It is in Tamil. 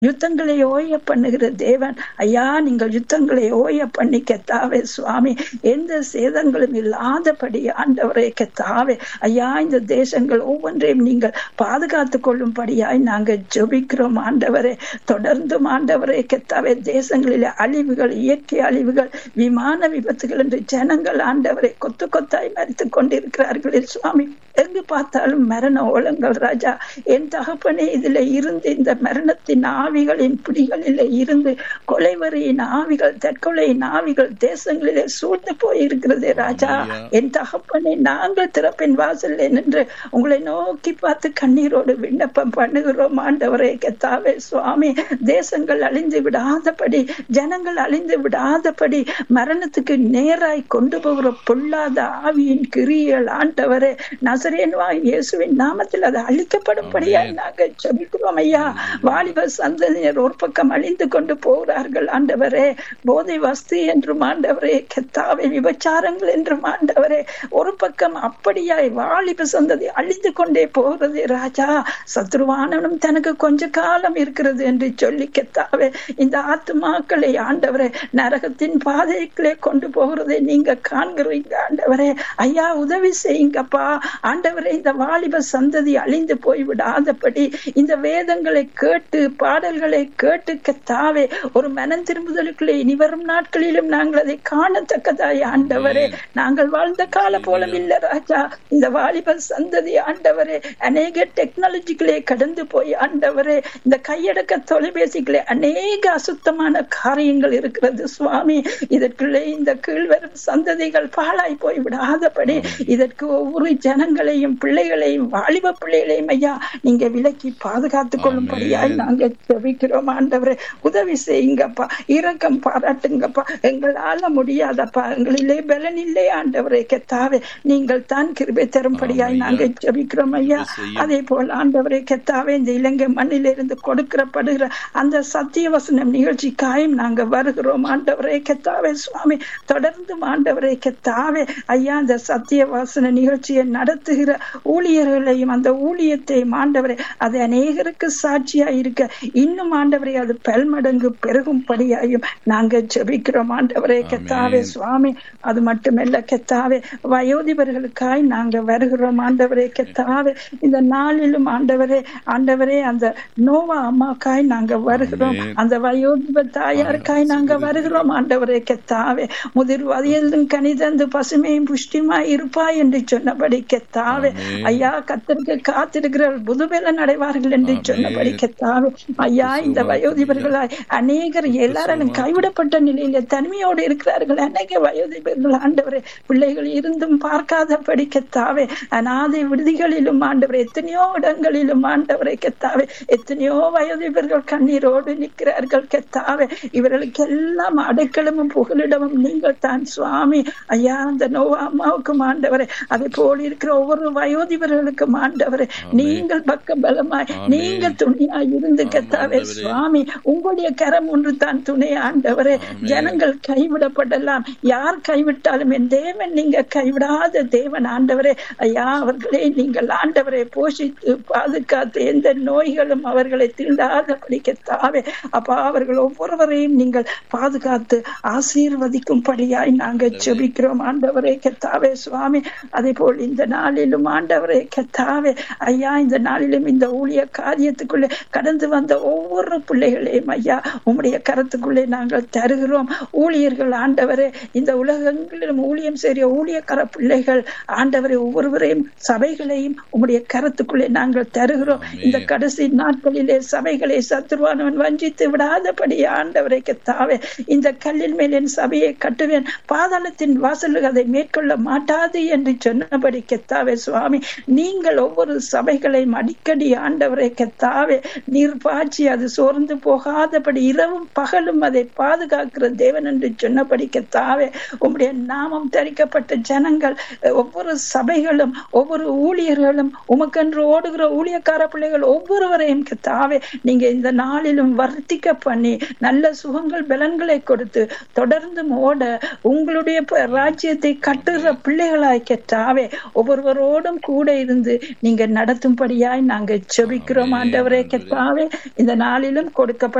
யுத்தங்களை ஓய பண்ணுகிற தேவன் ஐயா நீங்கள் யுத்தங்களை ஓய பண்ணி கெத்தாவே சுவாமி எந்த சேதங்களும் இல்லாதபடி ஆண்டவரே கெத்தாவே ஐயா இந்த தேசங்கள் ஒவ்வொன்றையும் நீங்கள் பாதுகாத்து கொள்ளும்படியாய் நாங்கள் ஜெபிக்கிறோம் ஆண்டவரே தொடர்ந்தும் ஆண்டவரே கெத்தாவே தேசங்களிலே அழிவுகள் இயற்கை அழிவுகள் விமான விபத்துகள் என்று ஜனங்கள் ஆண்டவரை கொத்து கொத்தாய் மறித்து கொண்டிருக்கிறார்களே சுவாமி எங்கு பார்த்தாலும் மரண ஓலங்கள் ராஜா என் தகப்பனே இதுல இருந்து இந்த மரணத்தின் ஆவிகளின் பிடிகளிலே இருந்து கொலைவரியின் ஆவிகள் தற்கொலையின் ஆவிகள் தேசங்களிலே சூழ்ந்து போயிருக்கிறதே ராஜா என் தகப்பனே நாங்கள் திறப்பின் வாசல்ல நின்று உங்களை நோக்கி பார்த்து கண்ணீரோடு விண்ணப்பம் பண்ணுகிறோம் ஆண்டவரே கெத்தாவே சுவாமி தேசங்கள் அழிந்து விடாதபடி ஜனங்கள் அழிந்து விடாதபடி மரணத்துக்கு நேராய் கொண்டு போகிற பொல்லாத ஆவியின் கிரியல் ஆண்டவரே நசரேன்வாய் இயேசுவின் நாமத்தில் அது அழிக்கப்படும்படியா நாங்கள் ஜெபிக்கிறோம் ஐயா வாலிப சந்ததியர் ஒரு பக்கம் அழிந்து கொண்டு போகிறார்கள் ஆண்டவரே போதை வஸ்து என்றும் ஆண்டவரே கெத்தாவை விபச்சாரங்கள் என்றும் ஆண்டவரே ஒரு பக்கம் அப்படியாய் வாலிப சந்ததி அழிந்து கொண்டே போகிறது ராஜா சத்ருவானவனும் தனக்கு கொஞ்ச காலம் இருக்கிறது என்று சொல்லி கெத்தாவே இந்த ஆத்துமாக்களை ஆண்டவரே நரகத்தின் பாதைகளே கொண்டு போகிறதை நீங்க காண்கிறீங்க ஆண்டவரே ஐயா உதவி செய்யுங்கப்பா ஆண்டவரே இந்த வாலிப சந்ததி அழிந்து போய் விடாதபடி இந்த வேதங்களை கேட்டு பாடல்களை கேட்டு கத்தாவே ஒரு மனம் திரும்புதலுக்குள்ளே இனி வரும் நாட்களிலும் நாங்கள் அதை காணத்தக்கதாய் ஆண்டவரே நாங்கள் வாழ்ந்த கால போலம் இல்ல ராஜா இந்த வாலிப சந்ததி ஆண்டவரே அநேக டெக்னாலஜிகளே கடந்து போய் ஆண்டவரே இந்த கையடக்க தொலைபேசிகளே அநேக அசுத்தமான காரியங்கள் இருக்கிறது சுவாமி இதற்குள்ளே இந்த கீழ்வரும் சந்ததிகள் பாழாய் போய் விடாதபடி இதற்கு ஒவ்வொரு ஜனங்களையும் பிள்ளைகளையும் வாலிப பிள்ளைகளையும் ஐயா நீங்க விலக்கி பாதுகாத்துக் கொள்ளும்படியாய் நாங்க ஜெபிக்கிறோம் ஆண்டவரே உதவி செய்யுங்கப்பா இரக்கம் பாராட்டுங்கப்பா எங்களால முடியாதப்பா எங்களிலே பலன் இல்லை ஆண்டவரே கெத்தாவே நீங்கள் தான் கிருபை தரும்படியாய் நாங்க ஜெபிக்கிறோம் ஐயா அதே போல் ஆண்டவரே கெத்தாவே இந்த இலங்கை மண்ணிலிருந்து கொடுக்கிறப்படுகிற அந்த சத்திய வசனம் நிகழ்ச்சிக்காயும் நாங்க வருகிறோம் ஆண்டவரே கெத்தாவே சுவாமி தொடர்ந்து ஆண்டவரே கெத்தாவே ஐயா அந்த சத்திய வாசன நிகழ்ச்சியை நடத்துகிற ஊழியர்களையும் அந்த ஊழியத்தையும் ஆண்டவரே அது அநேகருக்கு சாட்சியா இருக்க இன்னும் ஆண்டவரே அது பல்மடங்கு பெருகும்படியாயும் நாங்க ஜெபிக்கிறோம் ஆண்டவரே கெத்தாவே சுவாமி அது மட்டுமல்ல கெத்தாவே வயோதிபர்களுக்காய் நாங்க வருகிறோம் ஆண்டவரே கெத்தாவே இந்த நாளிலும் ஆண்டவரே ஆண்டவரே அந்த நோவா அம்மாக்காய் நாங்க வருகிறோம் அந்த வயோதிப தாயாருக்காய் நாங்க வருகிறோம் ஆண்டவரே கெத்தாவே முதிர் வயதிலும் கனிதந்து பசுமையும் புஷ்டிமாய் இருப்பாய் என்று சொன்னபடி கெத்தாவே ஐயா கத்தருக்கு காத்திருக்கிற புதுபெலன் அடைவார்கள் என்று சொன்னபடி கெத்தாவே ஐயா இந்த வயோதிபர்களாய் அநேகர் எல்லாரும் கைவிடப்பட்ட நிலையில தனிமையோடு இருக்கிறார்கள் அநேக வயோதிபர்கள் ஆண்டவரே பிள்ளைகள் இருந்தும் பார்க்காதபடி கெத்தாவே அநாதை விடுதிகளிலும் ஆண்டவரே எத்தனையோ இடங்களிலும் ஆண்டவரை கெத்தாவே எத்தனையோ வயோதிபர்கள் கண்ணீரோடு நிற்கிறார்கள் கெத்தாவே இவர்களுக்கு எல்லாம் அடைக்கலமும் புகலிடமும் நீங்கள் தான் சுவாமி ஐயா அந்த நோவா அம்மாவுக்கும் ஆண்டவரே அதை போல் இருக்கிற ஒவ்வொரு வயோதிபர்களுக்கும் ஆண்டவரே நீங்கள் பக்க பலமாய் நீங்க துணையாய் இருந்து கெத்தாவே சுவாமி உங்களுடைய கரம் ஒன்று தான் துணை ஆண்டவரே ஜனங்கள் கைவிடப்படலாம் யார் கைவிட்டாலும் என் தேவன் நீங்க கைவிடாத தேவன் ஆண்டவரே ஐயா அவர்களே நீங்கள் ஆண்டவரை போஷித்து பாதுகாத்து எந்த நோய்களும் அவர்களை தீண்டாதபடி கெத்தாவே அப்பா அவர்கள் ஒவ்வொருவரையும் நீங்கள் பாதுகாத்து ஆசீர்வதிக்கும்படியாய் நாங்கள் ஜெபிக்கிறோம் ஆண்டவரே கெத்தாவே சுவாமி அதே போல் இந்த நாளிலும் ஆண்டவரே கெத்தாவே ஐயா இந்த நாளிலும் இந்த ஊழிய காரியத்துக்குள்ளே கடந்து வந்த ஒவ்வொரு பிள்ளைகளையும் ஐயா உம்முடைய கரத்துக்குள்ளே நாங்கள் தருகிறோம் ஊழியர்கள் ஆண்டவரே இந்த உலகங்களிலும் ஊழியம் செய்ய ஊழியக்கார பிள்ளைகள் ஆண்டவரை ஒவ்வொருவரையும் சபைகளையும் உம்முடைய கரத்துக்குள்ளே நாங்கள் தருகிறோம் இந்த கடைசி நாட்களிலே சபைகளை சத்துருவானவன் வஞ்சித்து விடாதபடி ஆண்டவரை கெத்தாவே இந்த கல்லின் மேல் என் சபையை கட்டுவேன் பாதாளத்தின் வாசலுக்கு அதை மேற்கொள்ள மாட்டாது என்று சொன்னபடி கெத்தாவே சுவாமி நீங்கள் ஒவ்வொரு சபைகளையும் அடிக்கடி ஆண்டவரை கெத்தாவே நீர் பாய்ச்சி அது சோர்ந்து போகாதபடி இரவும் பகலும் அதை பாதுகாக்கிற தேவன் என்று சொன்னபடி கெத்தாவே உம்முடைய நாமம் தரிக்கப்பட்ட ஜனங்கள் ஒவ்வொரு சபைகளும் ஒவ்வொரு ஊழியர்களும் உமக்கென்று ஓடுகிற ஊழியக்கார பிள்ளைகள் ஒவ்வொருவரையும் கெத்தாவே நீங்க இந்த நாளிலும் வர்த்திக்க பண்ணி நல்ல சுகங்கள் பலன்களை கொடுத்து தொடர்ந்து ஓட உங்களுடைய ராஜ்யத்தை கட்டுகிற பிள்ளைகளாய் கெட்டாவே ஒவ்வொருவரோடும் கூட இருந்து நீங்க நடத்தும்படியாய் நாங்க செபிக்கிறோம் ஆண்டவரே கெட்டாவே இந்த இந்த நாளிலும் கொடுக்கப்பட்ட